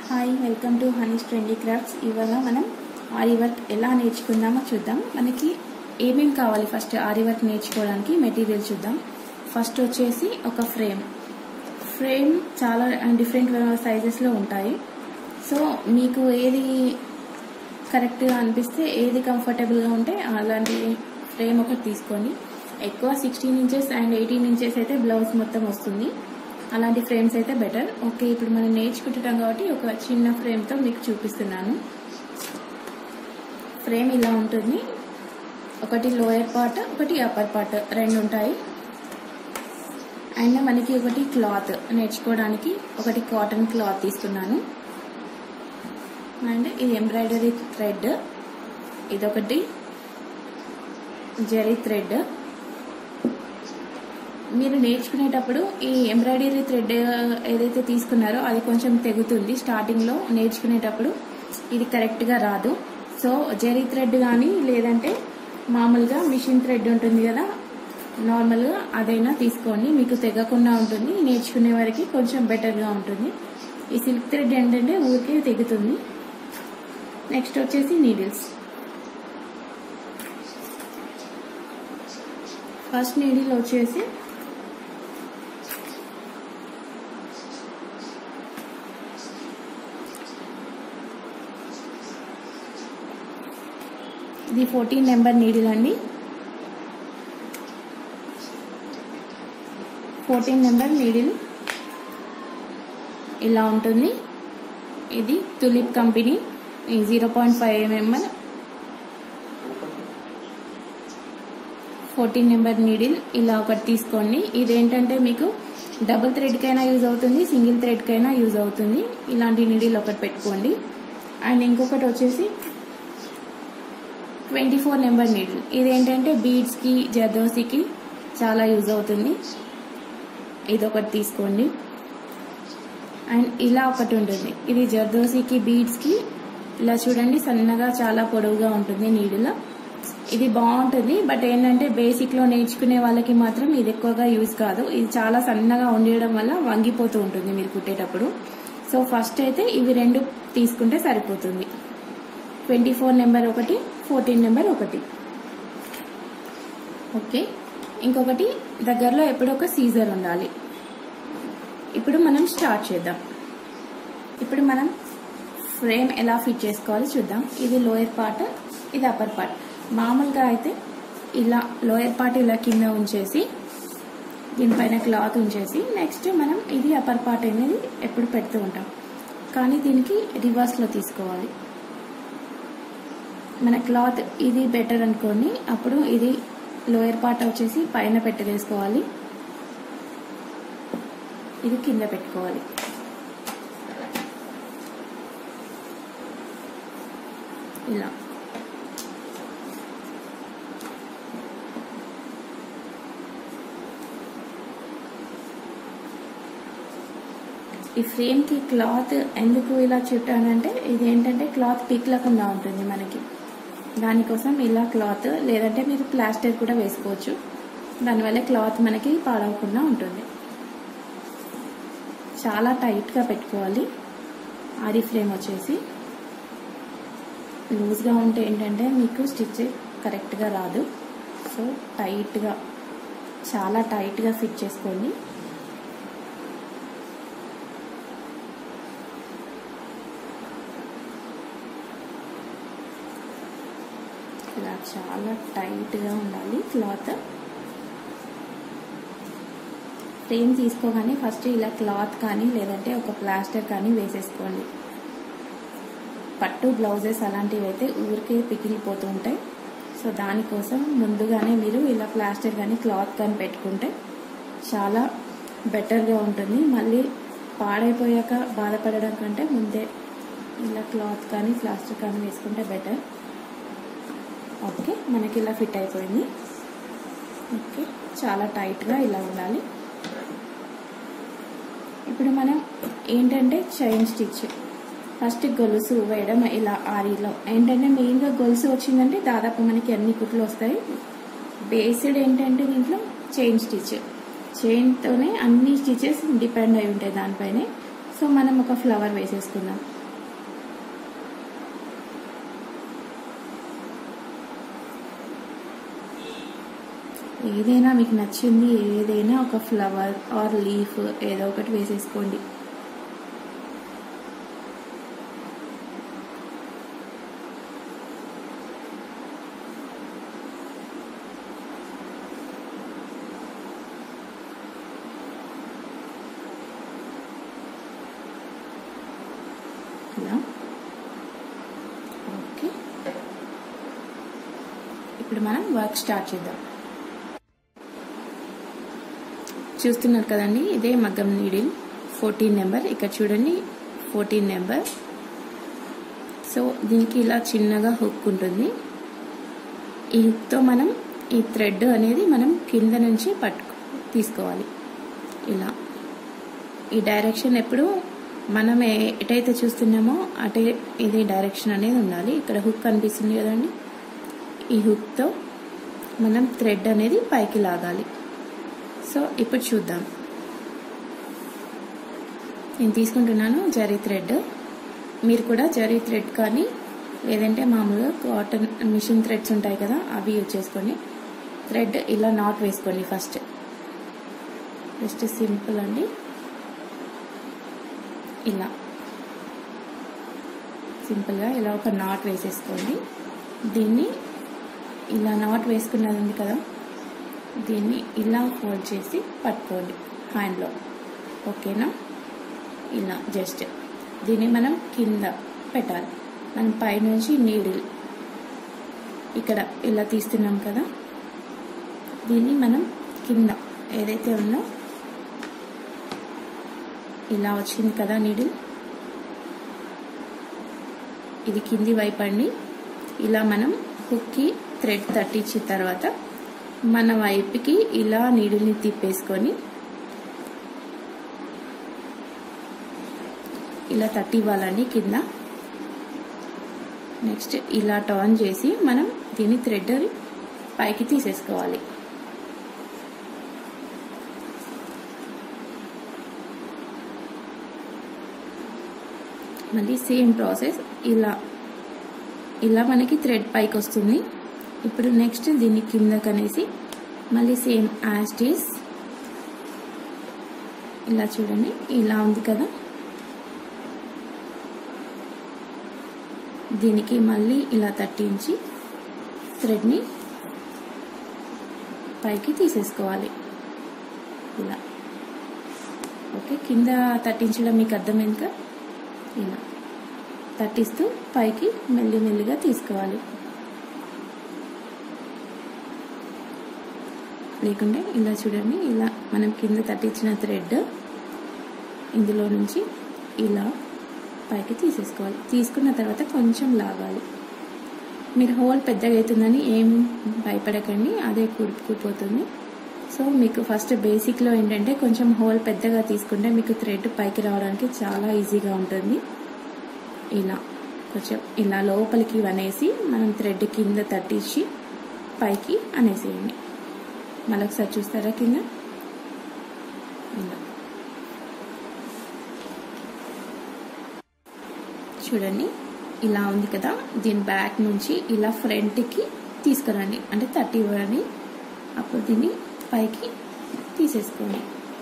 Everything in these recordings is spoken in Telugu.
hi welcome to Honey's trendy crafts ఇవాళ మనం ఆరి వర్క్ ఎలా నేర్చుకుందామో చూద్దాం మనకి ఏమేం కావాలి ఫస్ట్ ఆరి వర్క్ నేర్చుకోవడానికి మెటీరియల్ చూద్దాం ఫస్ట్ వచ్చేసి ఒక ఫ్రేమ్ ఫ్రేమ్ చాలా డిఫరెంట్ సైజెస్లో ఉంటాయి సో మీకు ఏది కరెక్ట్గా అనిపిస్తే ఏది కంఫర్టబుల్గా ఉంటే అలాంటి ఫ్రేమ్ ఒకటి తీసుకోండి ఎక్కువ sixteen inches and eighteen inches అయితే బ్లౌజ్ మొత్తం వస్తుంది అలాంటి ఫ్రేమ్స్ అయితే బెటర్ ఓకే ఇప్పుడు మనం నేర్చుకుంటున్నాం కాబట్టి ఒక చిన్న ఫ్రేమ్తో మీకు చూపిస్తున్నాను ఫ్రేమ్ ఇలా ఉంటుంది ఒకటి లోయర్ పార్ట్ ఒకటి అప్పర్ పార్ట్ రెండు ఉంటాయి అండ్ మనకి ఒకటి క్లాత్ నేర్చుకోవడానికి ఒకటి కాటన్ క్లాత్ తీసుకున్నాను అండ్ ఇది ఎంబ్రాయిడరీ థ్రెడ్ ఇదొకటి జరీ థ్రెడ్ మీరు నేర్చుకునేటప్పుడు ఈ ఎంబ్రాయిడరీ థ్రెడ్ ఏదైతే తీసుకున్నారో అది కొంచెం తెగుతుంది స్టార్టింగ్లో నేర్చుకునేటప్పుడు ఇది కరెక్ట్గా రాదు సో జరీ థ్రెడ్ కానీ లేదంటే మామూలుగా మిషన్ థ్రెడ్ ఉంటుంది కదా నార్మల్గా అదైనా తీసుకోండి మీకు తెగకుండా ఉంటుంది నేర్చుకునే వారికి కొంచెం బెటర్గా ఉంటుంది ఈ సిల్క్ థ్రెడ్ ఏంటంటే ఊరికే తెగుతుంది నెక్స్ట్ వచ్చేసి నీడిల్స్ ఫస్ట్ నీడిల్ వచ్చేసి ఇది ఫోర్టీన్ నెంబర్ నీడిల్ అండి ఫోర్టీన్ నెంబర్ నీడిల్ ఇలా ఉంటుంది ఇది tulip company zero point five MM fourteen number needle ఇలా ఒకటి తీసుకోండి ఇదేంటంటే మీకు డబుల్ థ్రెడ్కైనా యూజ్ అవుతుంది సింగిల్ థ్రెడ్కైనా యూజ్ అవుతుంది ఇలాంటి నీడిల్ ఒకటి పెట్టుకోండి అండ్ ఇంకొకటి వచ్చేసి ట్వంటీ ఫోర్ నెంబర్ నీడిల్ ఇదేంటంటే బీడ్స్కి జర్దోసికి చాలా యూజ్ అవుతుంది ఇదొకటి తీసుకోండి అండ్ ఇలా ఒకటి ఉంటుంది ఇది జర్దోసికి బీడ్స్కి ఇలా చూడండి సన్నగా చాలా పొడవుగా ఉంటుంది నీడిలో ఇది బాగుంటుంది బట్ ఏంటంటే బేసిక్లో నేర్చుకునే వాళ్ళకి మాత్రం ఇది ఎక్కువగా యూజ్ కాదు ఇది చాలా సన్నగా ఉండడం వల్ల వంగిపోతూ ఉంటుంది మీరు కుట్టేటప్పుడు సో ఫస్ట్ అయితే ఇవి రెండు తీసుకుంటే సరిపోతుంది ట్వంటీ ఫోర్ నెంబర్ ఒకటి ఫోర్టీన్ నెంబర్ ఒకటి ఓకే ఇంకొకటి దగ్గరలో ఎప్పుడు ఒక సీజర్ ఉండాలి ఇప్పుడు మనం స్టార్ట్ చేద్దాం ఇప్పుడు మనం ఫ్రేమ్ ఎలా ఫిట్ చేసుకోవాలో చూద్దాం ఇది లోయర్ పార్ట్ ఇది అప్పర్ పార్ట్ మామూలుగా అయితే ఇలా లోయర్ పార్ట్ ఇలా కింద ఉంచేసి దీనిపైన క్లాత్ ఉంచేసి నెక్స్ట్ మనం ఇది అప్పర్ పార్ట్ అనేది ఎప్పుడు పెడుతూ ఉంటాం కానీ దీనికి రివర్స్లో తీసుకోవాలి మన క్లాత్ ఇది బెటర్ అనుకోండి అప్పుడు ఇది లోయర్ పార్ట్ వచ్చేసి పైన పెట్టేసుకోవాలి ఇది కింద పెట్టుకోవాలి ఇలా ఈ ఫ్రేమ్కి క్లాత్ ఎందుకు ఇలా చుట్టానంటే ఇదేంటంటే క్లాత్ పిక్లకుండా ఉంటుంది మనకి దానికోసం ఇలా క్లాత్ లేదంటే మీరు ప్లాస్టర్ కూడా వేసుకోవచ్చు దానివల్ల క్లాత్ మనకి పాడవకుండా ఉంటుంది చాలా టైట్గా పెట్టుకోవాలి ఆరి ఫ్రేమ్ వచ్చేసి లూజ్గా ఉంటే ఏంటంటే మీకు స్టిచ్ కరెక్ట్గా రాదు సో టైట్గా చాలా టైట్గా ఫిట్ చేసుకోండి ఇలా చాలా టైట్గా ఉండాలి క్లాత్ ఫ్రేమ్ తీసుకోగానే ఫస్ట్ ఇలా క్లాత్ కానీ లేదంటే ఒక ప్లాస్టర్ కానీ వేసేసుకోండి పట్టు బ్లౌజెస్ అలాంటివి అయితే ఊరికే పికిలిపోతూ ఉంటాయి సో దానికోసం ముందుగానే మీరు ఇలా ప్లాస్టర్ కానీ క్లాత్ కానీ పెట్టుకుంటే చాలా బెటర్గా ఉంటుంది మళ్ళీ పాడైపోయాక బాధపడడం కంటే ముందే ఇలా క్లాత్ కానీ ప్లాస్టర్ కానీ వేసుకుంటే బెటర్ ఓకే మనకి ఇలా ఫిట్ అయిపోయింది ఓకే చాలా టైట్గా ఇలా ఉండాలి ఇప్పుడు మనం ఏంటంటే చైన్ స్టిచ్ ఫస్ట్ గొలుసు వేయడం ఇలా ఆరిలో ఏంటంటే మెయిన్గా గొలుసు వచ్చిందంటే దాదాపు మనకి అన్ని కుట్లు వస్తాయి బేస్డ్ ఏంటంటే దీంట్లో చైన్ స్టిచ్ చైన్తోనే అన్ని స్టిచెస్ డిపెండ్ అయి ఉంటాయి దానిపైనే సో మనం ఒక ఫ్లవర్ వేసేసుకుందాం ఏదైనా మీకు నచ్చింది ఏదైనా ఒక ఫ్లవర్ ఆర్ లీఫ్ ఏదో ఒకటి వేసేసుకోండి ఇలా ఓకే ఇప్పుడు మనం వర్క్ స్టార్ట్ చేద్దాం చూస్తున్నారు కదండి ఇదే మగ్గం నీడిల్ ఫోర్టీన్ నెంబర్ ఇక్కడ చూడండి ఫోర్టీన్ నెంబర్ సో దీనికి ఇలా చిన్నగా హుక్ ఉంటుంది ఈ హుక్తో మనం ఈ థ్రెడ్ అనేది మనం కింద నుంచి పట్టుకు తీసుకోవాలి ఇలా ఈ డైరెక్షన్ ఎప్పుడు మనం ఏ- ఎటైతే చూస్తున్నామో అటే ఇది డైరెక్షన్ అనేది ఉండాలి ఇక్కడ హుక్ కనిపిస్తుంది కదండి ఈ హుక్తో మనం థ్రెడ్ అనేది పైకి లాగాలి సో ఇప్పుడు చూద్దాం నేను తీసుకుంటున్నాను జరీ థ్రెడ్ మీరు కూడా జరీ థ్రెడ్ కానీ లేదంటే మామూలుగా కాటన్ మిషన్ థ్రెడ్స్ ఉంటాయి కదా అవి యూజ్ చేసుకోండి థ్రెడ్ ఇలా నాట్ వేసుకోండి ఫస్ట్ జస్ట్ సింపుల్ అండి ఇలా సింపుల్గా ఇలా ఒక నాట్ వేసేసుకోండి దీన్ని ఇలా నాట్ వేసుకున్నది ఉంది కదా దీన్ని ఇలా ఫోల్డ్ చేసి పట్టుకోండి హ్యాండ్లో ఓకేనా ఇలా జస్ట్ దీన్ని మనం కింద పెట్టాలి మనం పైనుంచి నీడిల్ ఇక్కడ ఇలా తీస్తున్నాం కదా దీన్ని మనం కింద ఏదైతే ఉందో ఇలా వచ్చింది కదా నీడిల్ ఇది కింది వైపు అండి ఇలా మనం హుక్కి థ్రెడ్ తట్టించిన తర్వాత మన వైపుకి ఇలా నీడిల్ని తిప్పేసుకొని ఇలా తట్టివ్వాలండి కింద నెక్స్ట్ ఇలా టర్న్ చేసి మనం దీన్ని థ్రెడ్ పైకి తీసేసుకోవాలి మళ్ళీ సేమ్ ప్రాసెస్ ఇలా ఇలా మనకి థ్రెడ్ పైకి వస్తుంది ఇప్పుడు నెక్స్ట్ దీన్ని కిందకి అనేసి మళ్ళీ సేమ్ యాస్టీస్ ఇలా చూడండి ఇలా ఉంది కదా దీనికి మళ్ళీ ఇలా తట్టించి థ్రెడ్ని పైకి తీసేసుకోవాలి ఇలా ఓకే కింద తట్టించడం మీకు అర్థమైంది కదా ఇలా తట్టిస్తూ పైకి మెల్లి మెల్లిగా తీసుకోవాలి లేకుంటే ఇలా చూడండి ఇలా మనం కింద తట్టించిన థ్రెడ్ ఇందులో నుంచి ఇలా పైకి తీసేసుకోవాలి తీసుకున్న తర్వాత కొంచెం లాగాలి మీరు హోల్ పెద్దగా అవుతుందని ఏం భయపడకండి అదే కూరుకుపోతుంది సో మీకు ఫస్ట్ బేసిక్లో ఏంటంటే కొంచెం హోల్ పెద్దగా తీసుకుంటే మీకు థ్రెడ్ పైకి రావడానికి చాలా ఈజీగా ఉంటుంది ఇలా కొంచెం ఇలా లోపలికి అనేసి మనం థ్రెడ్ కింద తట్టించి పైకి అనేసేయండి మళ్ళీ ఒకసారి చూస్తారా కింద ఇలా చూడండి ఇలా ఉంది కదా దీని బ్యాక్ నుంచి ఇలా ఫ్రంట్కి తీసుకురండి అంటే థర్టీ ఇవ్వండి అప్పుడు దీన్ని పైకి తీసేసుకోండి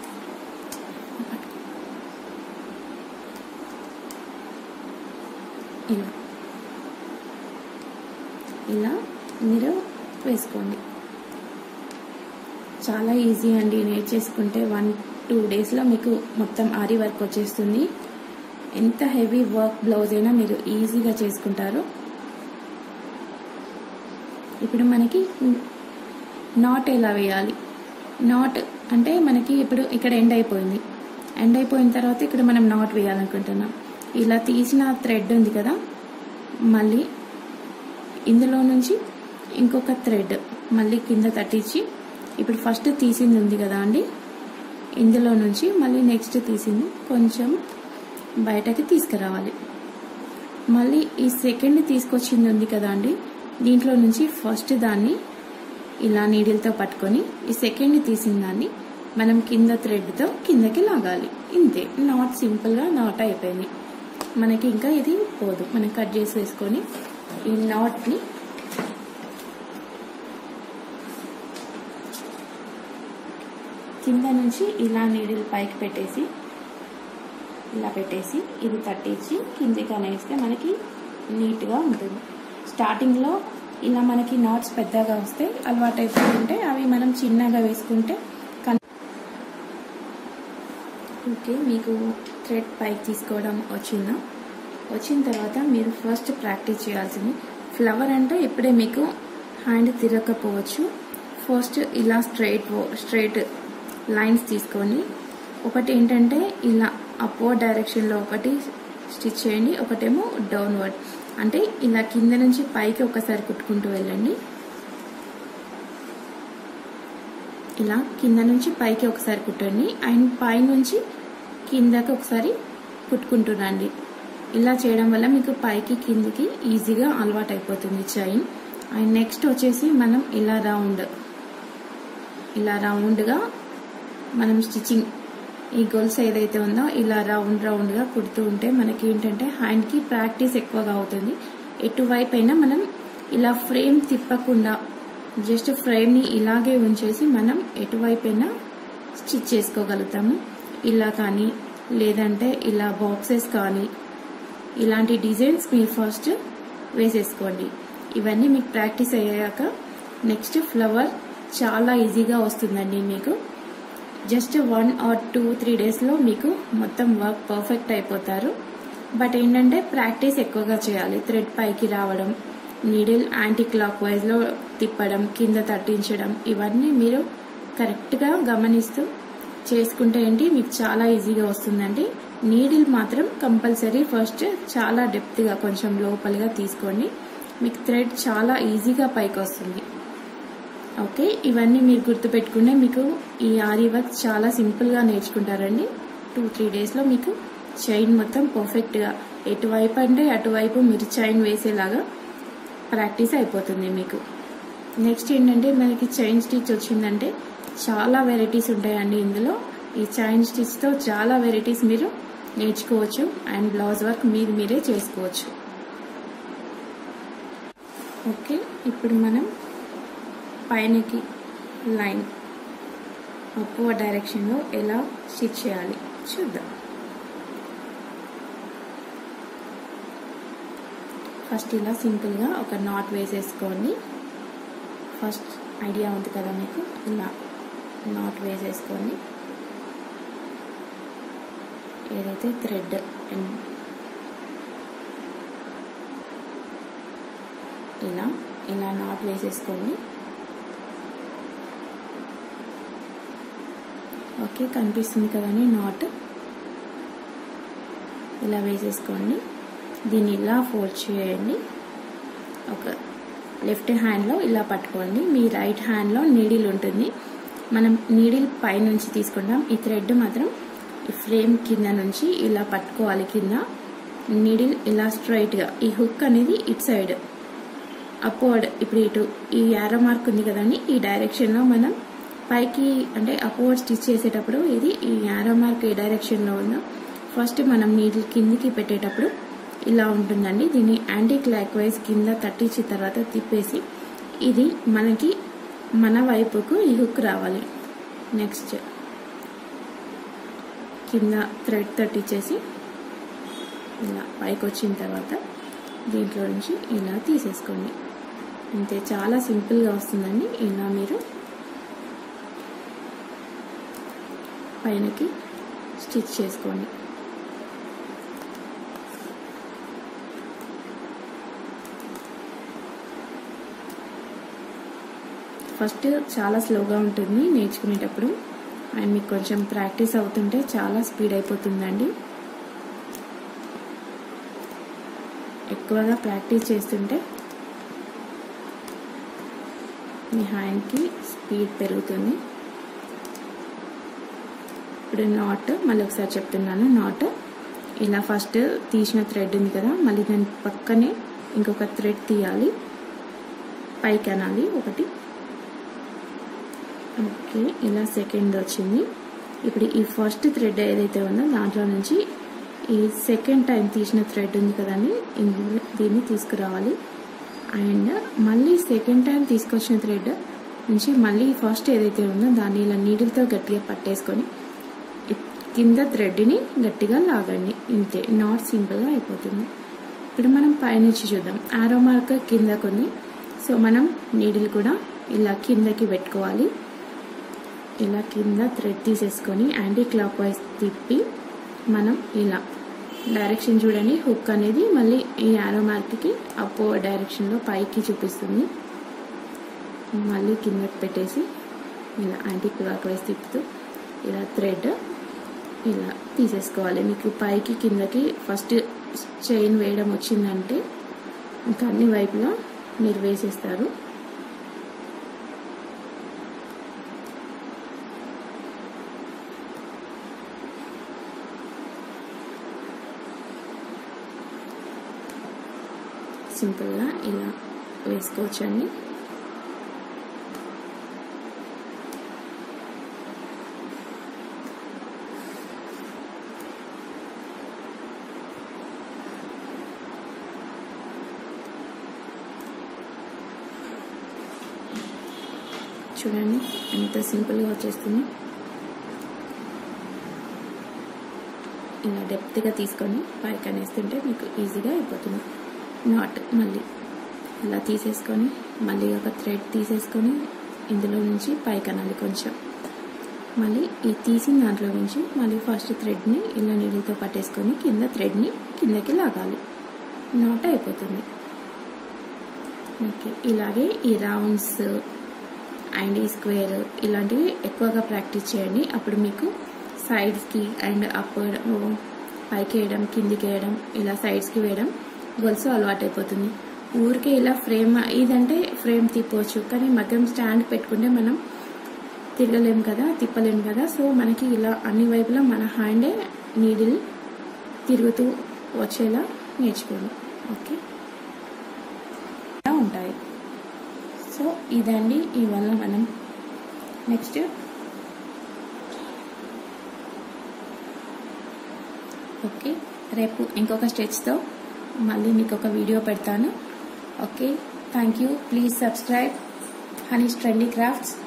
ఇలా ఇలా మీరు వేసుకోండి చాలా ఈజీ అండి నేర్చేసుకుంటే వన్ టూ డేస్లో మీకు మొత్తం ఆరి వర్క్ వచ్చేస్తుంది ఎంత హెవీ వర్క్ బ్లౌజ్ అయినా మీరు ఈజీగా చేసుకుంటారు ఇప్పుడు మనకి నాట్ ఎలా వేయాలి నాట్ అంటే మనకి ఇప్పుడు ఇక్కడ ఎండ్ అయిపోయింది ఎండ్ అయిపోయిన తర్వాత ఇక్కడ మనం నాట్ వేయాలనుకుంటున్నాం ఇలా తీసిన థ్రెడ్ ఉంది కదా మళ్ళీ ఇందులో నుంచి ఇంకొక థ్రెడ్ మళ్ళీ కింద తట్టించి ఇప్పుడు ఫస్ట్ తీసింది ఉంది కదా అండి ఇందులో నుంచి మళ్ళీ నెక్స్ట్ తీసింది కొంచెం బయటకి తీసుకురావాలి మళ్ళీ ఈ సెకండ్ తీసుకొచ్చింది ఉంది కదా అండి దీంట్లో నుంచి ఫస్ట్ దాన్ని ఇలా నీడిల్తో పట్టుకొని ఈ సెకండ్ తీసిన దాన్ని మనం కింద థ్రెడ్తో కిందకి లాగాలి ఇంతే నాట్ సింపుల్గా నాట్ అయిపోయింది మనకి ఇంకా ఇది పోదు మనం కట్ చేసి వేసుకొని ఈ నాట్ని కింద నుంచి ఇలా నీడిల్ పైకి పెట్టేసి ఇలా పెట్టేసి ఇది తట్టించి కిందికి అనేస్తే మనకి నీట్గా ఉంటుంది స్టార్టింగ్లో ఇలా మనకి నాట్స్ పెద్దగా వస్తే అలవాటు అయిపోతుంటే అవి మనం చిన్నగా వేసుకుంటే కన్ ఓకే మీకు థ్రెడ్ పైకి తీసుకోవడం వచ్చిందా వచ్చిన తర్వాత మీరు ఫస్ట్ ప్రాక్టీస్ చేయాల్సింది ఫ్లవర్ అంటే ఇప్పుడే మీకు హ్యాండ్ తిరగకపోవచ్చు ఫస్ట్ ఇలా స్ట్రైట్ స్ట్రైట్ లైన్స్ తీసుకోండి ఒకటి ఏంటంటే ఇలా అప్వర్డ్ డైరెక్షన్లో ఒకటి స్టిచ్ చేయండి ఒకటేమో డౌన్వర్డ్ అంటే ఇలా కింద నుంచి పైకి ఒకసారి కుట్టుకుంటూ వెళ్ళండి ఇలా కింద నుంచి పైకి ఒకసారి కుట్టండి అండ్ పై నుంచి కిందకి ఒకసారి కుట్టుకుంటురండి ఇలా చేయడం వల్ల మీకు పైకి కిందికి ఈజీగా అలవాటు అయిపోతుంది చైన్ అండ్ నెక్స్ట్ వచ్చేసి మనం ఇలా రౌండ్ ఇలా రౌండ్గా మనం స్టిచ్చింగ్ ఈ గొలుసు ఏదైతే ఉందో ఇలా రౌండ్ రౌండ్గా కుడుతూ ఉంటే మనకి ఏంటంటే హ్యాండ్కి ప్రాక్టీస్ ఎక్కువగా అవుతుంది ఎటువైపు అయినా మనం ఇలా ఫ్రేమ్ తిప్పకుండా జస్ట్ ఫ్రేమ్ని ఇలాగే ఉంచేసి మనం ఎటువైపైనా స్టిచ్ చేసుకోగలుగుతాము ఇలా కానీ లేదంటే ఇలా బాక్సెస్ కానీ ఇలాంటి డిజైన్స్ మీరు ఫస్ట్ వేసేసుకోండి ఇవన్నీ మీకు ప్రాక్టీస్ అయ్యాక నెక్స్ట్ ఫ్లవర్ చాలా ఈజీగా వస్తుందండి మీకు just one or two three డేస్లో మీకు మొత్తం వర్క్ పర్ఫెక్ట్ అయిపోతారు బట్ ఏంటంటే ప్రాక్టీస్ ఎక్కువగా చేయాలి థ్రెడ్ పైకి రావడం నీడిల్ యాంటీ క్లాక్ వైజ్లో తిప్పడం కింద తట్టించడం ఇవన్నీ మీరు కరెక్ట్గా గమనిస్తూ చేసుకుంటే ఏంటి మీకు చాలా ఈజీగా వస్తుందండి నీడిల్ మాత్రం కంపల్సరీ ఫస్ట్ చాలా డెప్త్గా కొంచెం లోపలిగా తీసుకోండి మీకు థ్రెడ్ చాలా ఈజీగా పైకి వస్తుంది ఓకే ఇవన్నీ మీరు గుర్తుపెట్టుకుంటే మీకు ఈ ఆరి వర్క్ చాలా సింపుల్గా నేర్చుకుంటారండి టూ త్రీ డేస్లో మీకు చైన్ మొత్తం పర్ఫెక్ట్గా ఎటువైపు అంటే అటువైపు మీరు చైన్ వేసేలాగా ప్రాక్టీస్ అయిపోతుంది మీకు నెక్స్ట్ ఏంటంటే మనకి చైన్ స్టిచ్ వచ్చిందంటే చాలా వెరైటీస్ ఉంటాయండి ఇందులో ఈ చైన్ స్టిచ్తో చాలా వెరైటీస్ మీరు నేర్చుకోవచ్చు అండ్ బ్లౌజ్ వర్క్ మీరు మీరే చేసుకోవచ్చు ఓకే ఇప్పుడు మనం పైనకి లైన్ అప్వర్డ్ డైరెక్షన్లో ఎలా స్టిచ్ చేయాలి చూద్దాం ఫస్ట్ ఇలా సింపుల్గా ఒక నాట్ వేసేసుకోండి ఫస్ట్ ఐడియా ఉంది కదా మీకు ఇలా నాట్ వేసేసుకోండి ఏదైతే థ్రెడ్ ఇలా ఇలా నాట్ వేసేసుకోండి ఓకే కనిపిస్తుంది కదండి నాట్ ఇలా వేసేసుకోండి దీన్ని ఇలా ఫోల్డ్ చేయండి ఒక లెఫ్ట్ హ్యాండ్లో ఇలా పట్టుకోండి మీ రైట్ హ్యాండ్లో నీడిల్ ఉంటుంది మనం నీడిల్ పై నుంచి తీసుకుంటాం ఈ థ్రెడ్ మాత్రం ఈ ఫ్రేమ్ కింద నుంచి ఇలా పట్టుకోవాలి కింద నీడిల్ ఇలా స్ట్రైట్గా ఈ హుక్ అనేది ఇటు సైడ్ అప్వర్డ్ ఇప్పుడు ఇటు ఈ యారో మార్క్ ఉంది కదండి ఈ డైరెక్షన్లో మనం పైకి అంటే అప్వర్డ్ స్టిచ్ చేసేటప్పుడు ఇది ఈ యారో మార్క్ ఏ డైరెక్షన్లో ఉందో ఫస్ట్ మనం నీడిల్ కిందికి పెట్టేటప్పుడు ఇలా ఉంటుందండి దీన్ని యాంటీ క్లాక్ వైజ్ కింద తట్టించిన తర్వాత తిప్పేసి ఇది మనకి మన వైపుకు ఈ హుక్ రావాలి నెక్స్ట్ కింద థ్రెడ్ తట్టించేసి ఇలా పైకి వచ్చిన తర్వాత దీంట్లో నుంచి ఇలా తీసేసుకోండి అంతే చాలా సింపుల్గా వస్తుందండి ఇలా మీరు పైనకి స్టిచ్ చేసుకోండి ఫస్ట్ చాలా స్లోగా ఉంటుంది నేర్చుకునేటప్పుడు అండ్ మీకు కొంచెం ప్రాక్టీస్ అవుతుంటే చాలా స్పీడ్ అయిపోతుందండి ఎక్కువగా ప్రాక్టీస్ చేస్తుంటే మీ హ్యాండ్కి స్పీడ్ పెరుగుతుంది ఇప్పుడు నాట్ మళ్ళీ ఒకసారి చెప్తున్నాను నాట్ ఇలా ఫస్ట్ తీసిన థ్రెడ్ ఉంది కదా మళ్ళీ దాని పక్కనే ఇంకొక థ్రెడ్ తీయాలి పైకి అనాలి ఒకటి ఓకే ఇలా సెకండ్ వచ్చింది ఇప్పుడు ఈ ఫస్ట్ థ్రెడ్ ఏదైతే ఉందో దాంట్లో నుంచి ఈ సెకండ్ టైం తీసిన థ్రెడ్ ఉంది కదండి దీన్ని తీసుకురావాలి అండ్ మళ్ళీ సెకండ్ టైం తీసుకొచ్చిన థ్రెడ్ నుంచి మళ్ళీ ఫస్ట్ ఏదైతే ఉందో దాన్ని ఇలా నీడిల్తో గట్టిగా పట్టేసుకొని కింద థ్రెడ్ని గట్టిగా లాగండి ఇంతే నాట్ సింపుల్గా అయిపోతుంది ఇప్పుడు మనం పైనుంచి చూద్దాం ఆరో మార్క్ కింద కొన్ని సో మనం నీడిల్ కూడా ఇలా కిందకి పెట్టుకోవాలి ఇలా కింద థ్రెడ్ తీసేసుకొని యాంటీ క్లాక్ వైజ్ తిప్పి మనం ఇలా డైరెక్షన్ చూడండి హుక్ అనేది మళ్ళీ ఈ ఆరో మార్క్కి అప్పో డైరెక్షన్లో పైకి చూపిస్తుంది మళ్ళీ కిందకి పెట్టేసి ఇలా యాంటీ క్లాక్ వైజ్ తిప్పుతూ ఇలా థ్రెడ్ ఇలా తీసేసుకోవాలి మీకు పైకి కిందకి ఫస్ట్ చైన్ వేయడం వచ్చిందంటే ఇంకా అన్ని వైపులా మీరు వేసేస్తారు సింపుల్గా ఇలా వేసుకోవచ్చండి చూడండి ఎంత సింపుల్గా వచ్చేస్తుంది ఇలా డెప్త్గా తీసుకొని పైకి అనేస్తుంటే మీకు ఈజీగా అయిపోతుంది నాట్ మళ్ళీ ఇలా తీసేసుకొని మళ్ళీ ఒక థ్రెడ్ తీసేసుకొని ఇందులో నుంచి పైకి అనాలి కొంచెం మళ్ళీ ఈ తీసిన దాంట్లో నుంచి మళ్ళీ ఫస్ట్ థ్రెడ్ని ఇలా నీళ్ళతో పట్టేసుకొని కింద థ్రెడ్ని కిందకి లాగాలి నాట్ అయిపోతుంది ఓకే ఇలాగే ఈ రౌండ్స్ అండ్ ఈ స్క్వేర్ ఇలాంటివి ఎక్కువగా ప్రాక్టీస్ చేయండి అప్పుడు మీకు సైడ్స్కి అండ్ అప్ పైకి వేయడం కిందికి వేయడం ఇలా సైడ్స్కి వేయడం గొలుసు అలవాటు అయిపోతుంది ఊరికే ఇలా ఫ్రేమ్ ఇదంటే ఫ్రేమ్ తిప్పవచ్చు కానీ మగ్గం స్టాండ్ పెట్టుకుంటే మనం తిరగలేము కదా తిప్పలేము కదా సో మనకి ఇలా అన్ని వైపులా మన హ్యాండే నీడిల్ తిరుగుతూ వచ్చేలా నేర్చుకోండి ఓకే ఉంటాయి సో ఇదండి ఇవల్ల మనం నెక్స్ట్ ఓకే రేపు ఇంకొక స్టెచ్తో మళ్ళీ మీకు ఒక వీడియో పెడతాను okay thank you please subscribe Honey's trendy crafts